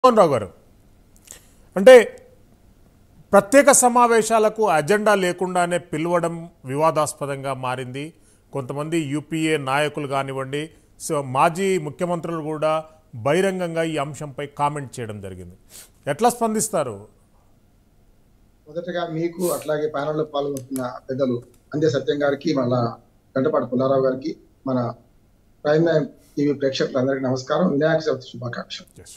మోహన్ రావు గారు అంటే ప్రత్యేక సమావేశాలకు అజెండా లేకుండానే పిలవడం వివాదాస్పదంగా మారింది కొంతమంది యూపీఏ నాయకులు కానివ్వండి సో మాజీ ముఖ్యమంత్రులు కూడా బహిరంగంగా ఈ అంశంపై కామెంట్ చేయడం జరిగింది ఎట్లా స్పందిస్తారు మొదటగా మీకు అట్లాగే ప్యానల్లో పాల్గొంటున్న పెద్దలు అందే సత్యం గారికి మళ్ళా గంటపాటి పుల్లారావు గారికి మన ప్రైమ్ నైన్ టీవీ ప్రేక్షకులందరికీ నమస్కారం వినాయక చవితి శుభాకాంక్షలు Yes.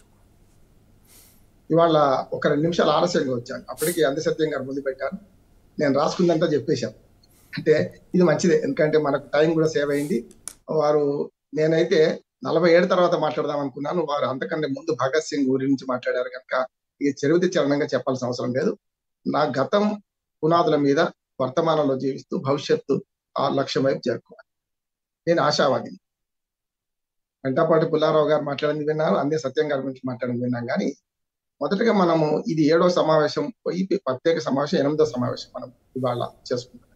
ఇవాళ ఒక రెండు నిమిషాలు ఆలస్యంగా వచ్చాను అప్పటికి అందే సత్యం గారు ముందు పెట్టాను నేను రాసుకుందంతా చెప్పేశాను అంటే ఇది మంచిదే ఎందుకంటే మనకు టైం కూడా సేవ్ అయింది వారు నేనైతే నలభై ఏడు తర్వాత మాట్లాడదాం అనుకున్నాను వారు అంతకంటే ముందు భగత్ సింగ్ గురించి మాట్లాడారు కనుక ఇది చెరువుతి చరణంగా చెప్పాల్సిన అవసరం లేదు నా గతం పునాదుల మీద వర్తమానంలో జీవిస్తూ భవిష్యత్తు ఆ లక్ష్యం వైపు చేరుకోవాలి నేను ఆశావాదిని వెంటపాటి పుల్లారావు గారు మాట్లాడింది విన్నాను అందే సత్యం గారి గురించి మాట్లాడింది విన్నాం కానీ మొదటగా మనము ఇది ఏడో సమావేశం ఈ ప్రత్యేక సమావేశం ఎనిమిదో సమావేశం మనం ఇవాళ చేసుకుంటాం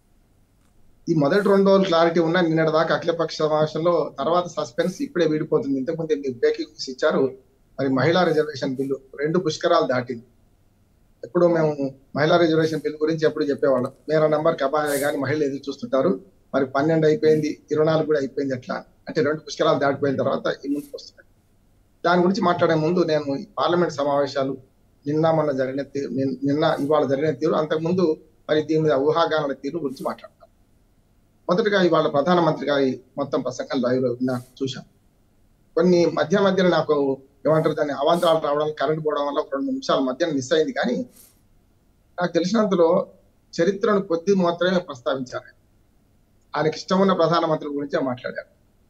ఈ మొదటి రెండు రోజులు క్లారిటీ ఉన్న నిన్నటి దాకా అఖిలపక్ష సమావేశంలో తర్వాత సస్పెన్స్ ఇప్పుడే వీడిపోతుంది ఇంతకుముందు మీరు బ్రేకింగ్ న్యూస్ ఇచ్చారు మరి మహిళా రిజర్వేషన్ బిల్లు రెండు పుష్కరాలు దాటింది ఎప్పుడు మేము మహిళా రిజర్వేషన్ బిల్ గురించి ఎప్పుడు చెప్పేవాళ్ళం మేరా నంబర్ కబాయ్ కానీ మహిళలు ఎదురు చూస్తుంటారు మరి పన్నెండు అయిపోయింది ఇరవై నాలుగు కూడా అయిపోయింది ఎట్లా అంటే రెండు పుష్కరాలు దాటిపోయిన తర్వాత ఈ ముందుకు వస్తున్నాయి దాని గురించి మాట్లాడే ముందు నేను ఈ పార్లమెంట్ సమావేశాలు నిన్న మొన్న జరిగిన తీరు నిన్- నిన్న ఇవాళ జరిగిన తీరు అంతకుముందు మరి దీని మీద ఊహాగానాల తీరు గురించి మాట్లాడతాను మొదటగా ఇవాళ ప్రధానమంత్రి గారి మొత్తం ప్రసంగం లైవ్ లో విన్నా చూశాను కొన్ని మధ్య మధ్యలో నాకు ఏమంటారు దాన్ని అవాంతరాలు రావడం కరెంట్ పోవడం వల్ల ఒక రెండు నిమిషాల మధ్యన మిస్ అయింది కానీ నాకు తెలిసినంతలో చరిత్రను కొద్ది మాత్రమే ప్రస్తావించారు ఆయనకి ఇష్టం ఉన్న ప్రధానమంత్రి గురించే మాట్లాడారు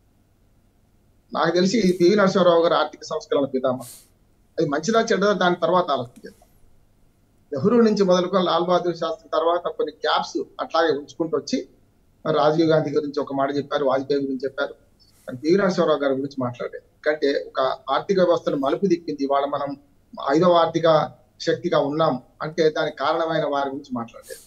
నాకు తెలిసి పివి నరసింహారావు గారు ఆర్థిక సంస్కరణ పితామహ అది మంచిదా చెడ్డదా దాని తర్వాత ఆలోచన చేద్దాం నెహ్రూ నుంచి మొదలుకొని లాల్ బహదూర్ శాస్త్రి తర్వాత కొన్ని క్యాప్స్ అట్లాగే ఉంచుకుంటూ వచ్చి మరి రాజీవ్ గాంధీ గురించి ఒక మాట చెప్పారు వాజ్పేయి గురించి చెప్పారు మరి పివి నరసింహారావు గారి గురించి మాట్లాడారు ఎందుకంటే ఒక ఆర్థిక వ్యవస్థను మలుపు తిప్పింది ఇవాళ మనం ఐదవ ఆర్థిక శక్తిగా ఉన్నాం అంటే దానికి కారణమైన వారి గురించి మాట్లాడలేదు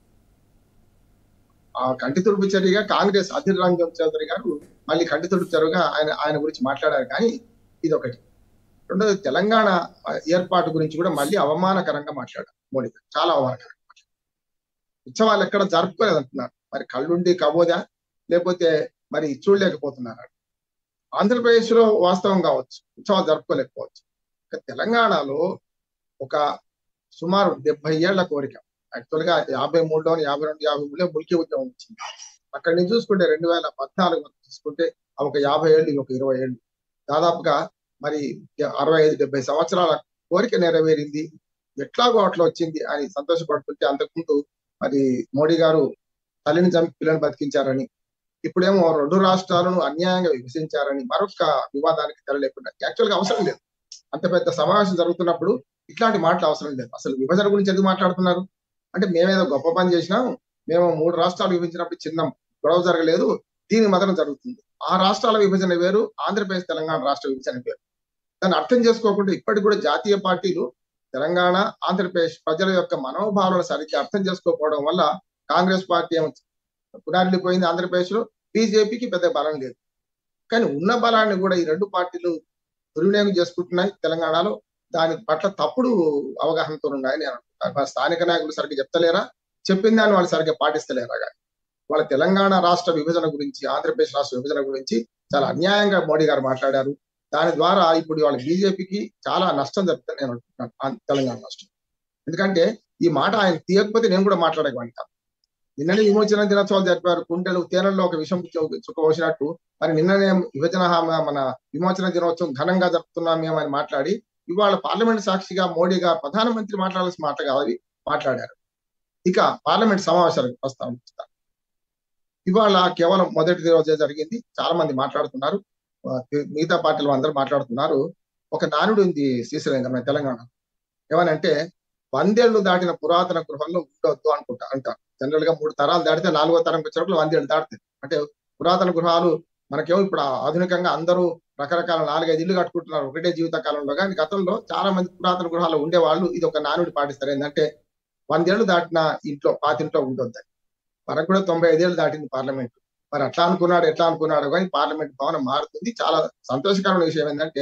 ఆ కంటి తుడుపు చర్యగా కాంగ్రెస్ అధిర్ రంజన్ చౌదరి గారు మళ్ళీ కంటి తుడుపు చర్యగా ఆయన ఆయన గురించి మాట్లాడారు కానీ ఇది ఒకటి రెండోది తెలంగాణ ఏర్పాటు గురించి కూడా మళ్ళీ అవమానకరంగా మాట్లాడారు మోడీ గారు చాలా అవమానకరంగా మాట్లాడారు ఉత్సవాలు ఎక్కడ జరుపుకోలేదు అంటున్నారు మరి కళ్ళుండి కబోదా లేకపోతే మరి చూడలేకపోతున్నారు ఆంధ్రప్రదేశ్ లో వాస్తవం కావచ్చు ఉత్సవాలు జరుపుకోలేకపోవచ్చు ఇక తెలంగాణలో ఒక సుమారు డెబ్బై ఏళ్ల కోరిక యాక్చువల్ గా యాభై మూడులో యాభై రెండు యాభై మూడులో ముల్కీ ఉద్యమం వచ్చింది అక్కడి నుంచి చూసుకుంటే రెండు వేల పద్నాలుగు వరకు చూసుకుంటే ఆ ఒక యాభై ఏళ్ళు ఇది ఒక ఇరవై ఏళ్ళు దాదాపుగా మరి అరవై ఐదు డెబ్బై సంవత్సరాల కోరిక నెరవేరింది ఎట్లాగో అట్లా వచ్చింది అని సంతోషపడుతుంటే అంతకుముందు మరి మోడీ గారు తల్లిని చంపి పిల్లని బతికించారని ఇప్పుడేమో రెండు రాష్ట్రాలను అన్యాయంగా విభజించారని మరొక వివాదానికి తెరలేకుండా యాక్చువల్ గా అవసరం లేదు అంత పెద్ద సమావేశం జరుగుతున్నప్పుడు ఇట్లాంటి మాటలు అవసరం లేదు అసలు విభజన గురించి ఎందుకు మాట్లాడుతున్నారు అంటే మేమేదో గొప్ప పని చేసినాం మేము మూడు రాష్ట్రాలు విభజించినప్పుడు చిన్న గొడవ జరగలేదు దీని మాత్రం జరుగుతుంది ఆ రాష్ట్రాల విభజన వేరు ఆంధ్రప్రదేశ్ తెలంగాణ రాష్ట్ర విభజన వేరు దాన్ని అర్థం చేసుకోకుండా ఇప్పటికి కూడా జాతీయ పార్టీలు తెలంగాణ ఆంధ్రప్రదేశ్ ప్రజల యొక్క మనోభావాలను సరిగ్గా అర్థం చేసుకోకపోవడం వల్ల కాంగ్రెస్ పార్టీ ఏమో పునారిల్లిపోయింది ఆంధ్రప్రదేశ్ లో బీజేపీకి పెద్ద బలం లేదు కానీ ఉన్న బలాన్ని కూడా ఈ రెండు పార్టీలు దుర్వినియోగం చేసుకుంటున్నాయి తెలంగాణలో దాని పట్ల తప్పుడు అవగాహనతో ఉన్నాయని నేను అనుకుంటాను మరి స్థానిక నాయకులు సరిగ్గా చెప్తలేరా చెప్పిన దాన్ని వాళ్ళు సరిగ్గా పాటిస్తలేరా కానీ వాళ్ళ తెలంగాణ రాష్ట్ర విభజన గురించి ఆంధ్రప్రదేశ్ రాష్ట్ర విభజన గురించి చాలా అన్యాయంగా మోడీ గారు మాట్లాడారు దాని ద్వారా ఇప్పుడు వాళ్ళ బీజేపీకి చాలా నష్టం జరుగుతుంది నేను అనుకుంటున్నాను ఆ తెలంగాణ రాష్ట్రం ఎందుకంటే ఈ మాట ఆయన తీయకపోతే నేను కూడా మాట్లాడేవాడిని కాదు నిన్ననే విమోచన దినోత్సవాలు జరిపారు కుంటెలు తేనెల్లో ఒక విషం చుక్కవచ్చినట్టు మరి నిన్ననే విభజన హామీ మన విమోచన దినోత్సవం ఘనంగా జరుపుతున్నాం మేము అని మాట్లాడి ఇవాళ పార్లమెంట్ సాక్షిగా మోడీ గారు ప్రధానమంత్రి మాట్లాడాల్సిన మాట కాదు మాట్లాడారు ఇక పార్లమెంట్ సమావేశాలకు ప్రస్తావిస్తారు ఇవాళ కేవలం మొదటి రోజే జరిగింది చాలా మంది మాట్లాడుతున్నారు ఆ, మిగతా పార్టీలు అందరూ మాట్లాడుతున్నారు ఒక నానుడు ఉంది శ్రీశైలం మన తెలంగాణ ఏమనంటే వందేళ్లు దాటిన పురాతన గృహంలో ఉండొద్దు అనుకుంటా అంటారు జనరల్ గా మూడు తరాలు దాటితే నాలుగో తరం వచ్చేటప్పుడు వందేళ్ళు దాటుతాయి అంటే పురాతన గృహాలు మనకేమో ఇప్పుడు ఆధునికంగా అందరూ రకరకాల నాలుగైదు ఇల్లు కట్టుకుంటున్నారు ఒకటే జీవిత కాలంలో కానీ గతంలో చాలా మంది పురాతన గృహాలు ఉండేవాళ్ళు ఇది ఒక నానుడి పాటిస్తారు ఏంటంటే వందేళ్లు దాటిన ఇంట్లో పాతింట్లో ఉండొద్దని మనకు కూడా తొంభై ఐదేళ్ళు దాటింది పార్లమెంట్ మరి అట్లా అనుకున్నాడు ఎట్లా అనుకున్నాడు కానీ పార్లమెంట్ భవనం మారుతుంది చాలా సంతోషకరమైన విషయం ఏంటంటే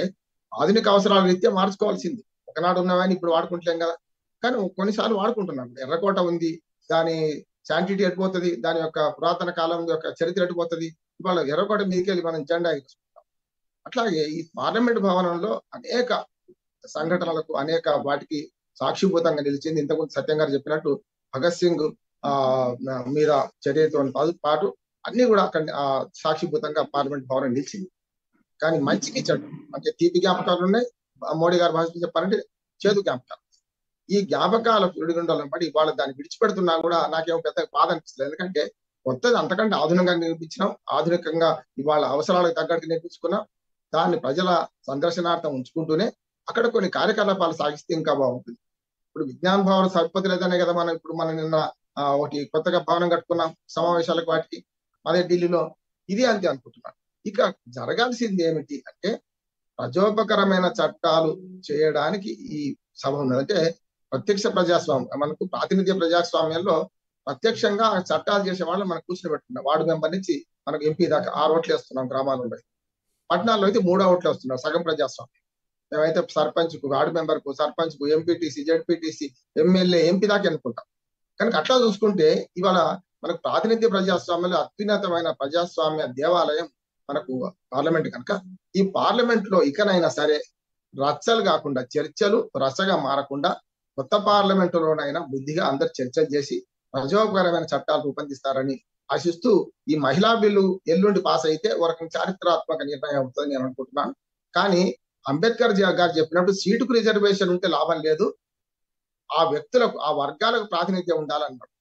ఆధునిక అవసరాల రీత్యా మార్చుకోవాల్సింది ఒకనాడు ఉన్నవని ఇప్పుడు వాడుకుంటలేం కదా కానీ కొన్నిసార్లు వాడుకుంటున్నాం ఎర్రకోట ఉంది దాని శాంటిటీ ఎటుపోతుంది దాని యొక్క పురాతన కాలం యొక్క చరిత్ర ఎటుపోతుంది ఇవాళ ఎర్రకోట మీదకి వెళ్ళి మనం జెండా ఎగురుకుంటాం అట్లాగే ఈ పార్లమెంట్ భవనంలో అనేక సంఘటనలకు అనేక వాటికి సాక్షిభూతంగా నిలిచింది ఇంతకుముందు సత్యం గారు చెప్పినట్టు భగత్ సింగ్ ఆ మీద చర్యతో పాటు అన్ని కూడా అక్కడ ఆ, సాక్షిభూతంగా పార్లమెంట్ భవనం నిలిచింది కానీ మంచికి చెడు అంటే తీపి జ్ఞాపకాలు ఉన్నాయి ఆ మోడీ గారు భాషలో చెప్పాలంటే చేదు జ్ఞాపకాలు ఈ జ్ఞాపకాల పురుడుగుండాలని బట్టి ఇవాళ దాన్ని విడిచిపెడుతున్నా కూడా నాకేమో పెద్ద బాధ అనిపిస్తుంది ఎందుకంటే కొత్తది అంతకంటే ఆధునికంగా నిర్మించినాం ఆధునికంగా ఇవాళ అవసరాలకు తగ్గట్టు నిర్మించుకున్నాం దాన్ని ప్రజల సందర్శనార్థం ఉంచుకుంటూనే అక్కడ కొన్ని కార్యకలాపాలు సాగిస్తే ఇంకా బాగుంటుంది ఇప్పుడు విజ్ఞాన భవన సరిపోతే లేదనే కదా మనం ఇప్పుడు మనం నిన్న ఆ, ఒకటి కొత్తగా భవనం కట్టుకున్నాం సమావేశాలకు వాటికి అదే ఢిల్లీలో ఇది అంతే అనుకుంటున్నాను ఇక జరగాల్సింది ఏమిటి అంటే ప్రజోపకరమైన చట్టాలు చేయడానికి ఈ సభ ఉన్నది అంటే ప్రత్యక్ష ప్రజాస్వామ్యం మనకు ప్రాతినిధ్య ప్రజాస్వామ్యంలో ప్రత్యక్షంగా ఆ చట్టాలు చేసే వాళ్ళు మనం కూర్చుని పెట్టుకున్నాం వార్డు మెంబర్ నుంచి మనకు ఎంపీ దాకా ఆరు ఓట్లు వేస్తున్నాం గ్రామాలలో పట్టణాల్లో అయితే మూడో ఓట్లు వస్తున్నారు సగం ప్రజాస్వామ్యం మేమైతే సర్పంచ్ కు వార్డు మెంబర్ కు సర్పంచ్ కు ఎంపీటీసీ జెడ్పీటీసీ ఎమ్మెల్యే ఎంపీ దాకా అనుకుంటాం కనుక అట్లా చూసుకుంటే ఇవాళ మనకు ప్రాతినిధ్య ప్రజాస్వామ్యంలో అత్యున్నతమైన ప్రజాస్వామ్య దేవాలయం మనకు పార్లమెంట్ కనుక ఈ పార్లమెంట్ లో ఇకనైనా సరే రచ్చలు కాకుండా చర్చలు రచ్చగా మారకుండా కొత్త పార్లమెంటులోనైనా బుద్ధిగా అందరు చర్చలు చేసి ప్రజోపకరమైన చట్టాలు రూపొందిస్తారని ఆశిస్తూ ఈ మహిళా బిల్లు ఎల్లుండి పాస్ అయితే ఒక రకం చారిత్రాత్మక నిర్ణయం అవుతుంది నేను అనుకుంటున్నాను కానీ అంబేద్కర్ జీ గారు చెప్పినట్టు సీటుకు రిజర్వేషన్ ఉంటే లాభం లేదు ఆ వ్యక్తులకు ఆ వర్గాలకు ప్రాతినిధ్యం ఉండాలన్నాడు